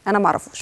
انا معرفوش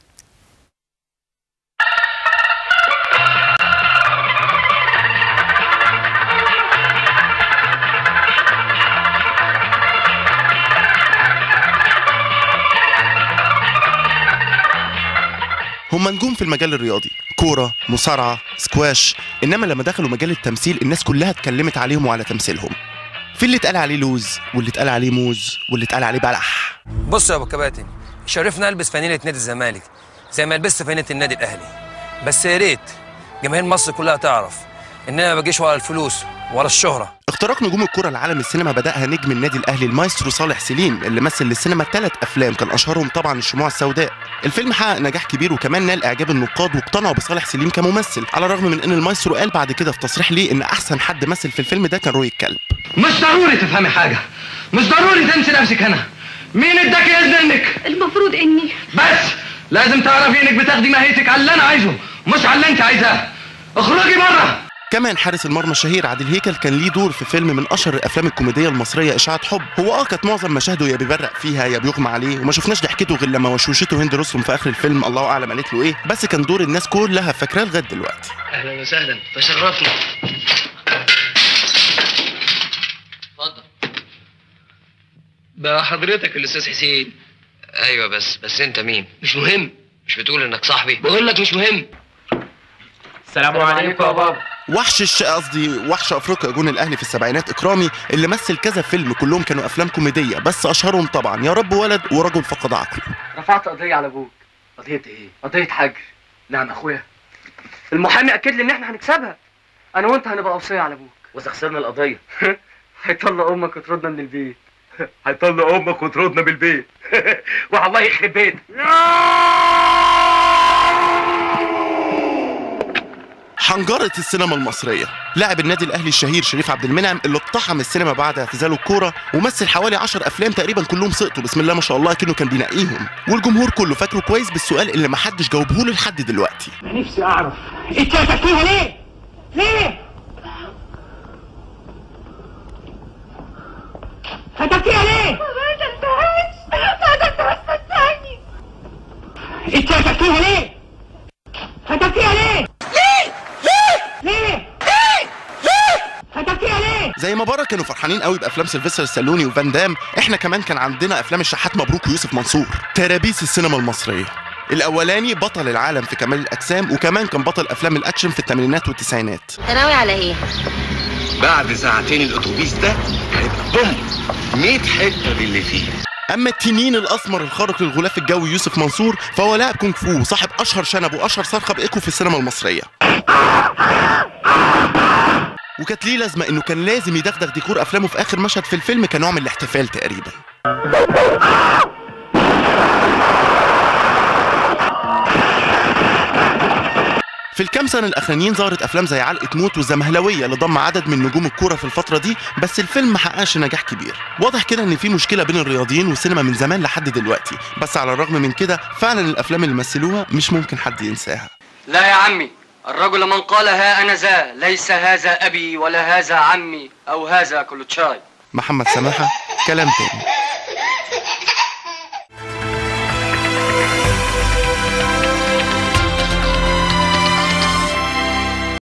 هم نجوم في المجال الرياضي كورة مصارعة سكواش إنما لما دخلوا مجال التمثيل الناس كلها اتكلمت عليهم وعلى تمثيلهم في اللي اتقال عليه لوز واللي اتقال عليه موز واللي اتقال عليه بلح بص يا ابو كباتن شرفنا البس فانيله نادي الزمالك زي ما لبست فانيله النادي الاهلي بس يا ريت جماهير مصر كلها تعرف ان انا ما بجيش ورا الفلوس ورا الشهره اختراق نجوم الكرة لعالم السينما بدأها نجم النادي الأهلي المايسترو صالح سليم اللي مثل للسينما ثلاث أفلام كان أشهرهم طبعا الشموع السوداء الفيلم حقق نجاح كبير وكمان نال إعجاب النقاد واقتنعوا بصالح سليم كممثل على الرغم من إن المايسترو قال بعد كده في تصريح ليه إن أحسن حد مثل في الفيلم ده كان روي الكلب مش ضروري تفهمي حاجة مش ضروري تنسي نفسك هنا مين اداك اذن انك المفروض اني بس لازم تعرفي انك بتاخدي ماهيتك على اللي انا عايزه مش على اللي انت عايزاه اخرجي بره كمان حارس المرمى الشهير عادل هيكل كان ليه دور في فيلم من اشهر الافلام الكوميديه المصريه اشاعه حب هو اه كانت معظم مشاهده يا بيبرق فيها يا بيغمى عليه وما شفناش ضحكته غير لما وشوشته هند رستم في اخر الفيلم الله اعلم قالت له ايه بس كان دور الناس كلها فاكراه لغايه دلوقتي اهلا وسهلا تشرفنا اتفضل بقى حضرتك الاستاذ حسين ايوه بس بس انت مين مش مهم مش بتقول انك صاحبي بقول لك مش مهم السلام عليكم يا بابا وحش الش قصدي وحش افريقيا جون الاهلي في السبعينات اكرامي اللي مثل كذا فيلم كلهم كانوا افلام كوميديه بس اشهرهم طبعا يا رب ولد ورجل فقد عقله رفعت قضية على ابوك قضية ايه؟ قضية حجر نعم اخويا المحامي اكد لي ان احنا هنكسبها انا وانت هنبقى اوصية على ابوك واذا خسرنا القضية هيطلق امك وتردنا من البيت هيطلق امك وتردنا من البيت والله يخرب بيتك حنجرة السينما المصرية لاعب النادي الأهلي الشهير شريف عبد المنعم اللي اقتحم السينما بعد اعتزاله الكورة ومثل حوالي 10 أفلام تقريبا كلهم سقطوا بسم الله ما شاء الله كأنه كان بينقيهم والجمهور كله فاكره كويس بالسؤال اللي محدش جاوبه له لحد دلوقتي نفسي اعرف انت قتلتيها ليه؟ ليه؟ قتلتيها ليه؟ ما قتلتهاش ما قتلتهاش صدقني انت قتلتيها ليه؟ قتلتيها ليه؟ ليه؟ ليه؟ ليه؟ قتلتيها ليه؟ زي ما بره كانوا فرحانين قوي بافلام سيلفستر السالوني وفان دام احنا كمان كان عندنا افلام الشحات مبروك ويوسف منصور ترابيس السينما المصريه الاولاني بطل العالم في كمال الاجسام وكمان كان بطل افلام الاكشن في الثمانينات والتسعينات انت ناوي على ايه؟ بعد ساعتين الاتوبيس ده هيبقى بوم 100 حته باللي فيه اما التنين الاسمر الخارق للغلاف الجوي يوسف منصور فهو لاعب كونغ فو وصاحب اشهر شنب واشهر صرخه بايكو في السينما المصريه وكانت ليه لازمه انه كان لازم يدغدغ ديكور افلامه في اخر مشهد في الفيلم كنوع من الاحتفال تقريبا في الكام سنة الأخرانيين ظهرت أفلام زي علقة موت والزمهلوية اللي ضم عدد من نجوم الكورة في الفترة دي بس الفيلم ما حققش نجاح كبير واضح كده إن في مشكلة بين الرياضيين والسينما من زمان لحد دلوقتي بس على الرغم من كده فعلا الأفلام اللي مثلوها مش ممكن حد ينساها لا يا عمي الرجل من قال ها انا ذا ليس هذا ابي ولا هذا عمي او هذا كل شاي محمد سماحة كلام تاني